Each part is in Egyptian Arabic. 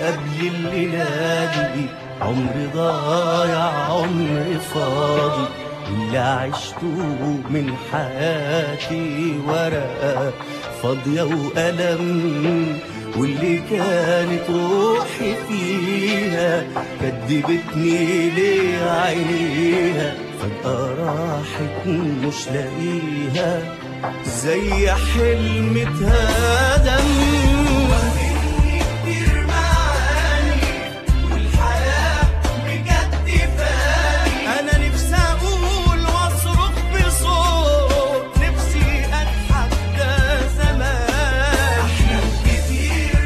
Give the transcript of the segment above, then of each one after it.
قبل الليلة دي عمر ضايع عمر فاضي اللي عشته من حياتي ورقة فاضية وألم واللي كانت روحي فيها كدبتني ليه عينيها فجأة راحت مش لاقيها زي حلم اتهدم وهمني كتير معاني والحياة مكتفاني أنا نفسي أقول وأصرخ بصوت نفسي أضحك ده زمان أحلام كتير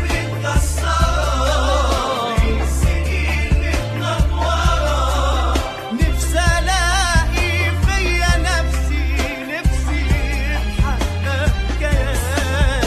متكسرة من سنين متنطورة نفسي ألاقي فيا نفسي نفسي يتحقق كياني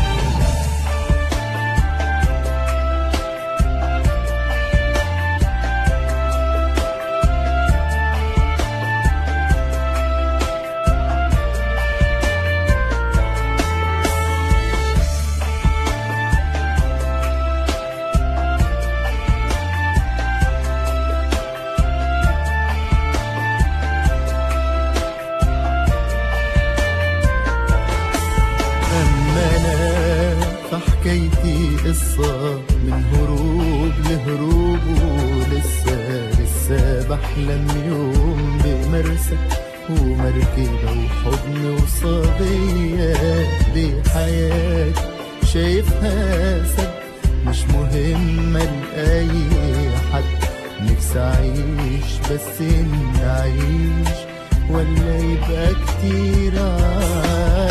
أما أنا فحكايتي قصة من هروب لهروب ولسه لسه بحلم يوم بمرسى ومركبة وحضن وصبية دي حياتي شايفها سد مش مهمة لأي حد نفسي أعيش بس إن أعيش ولا يبقى كتير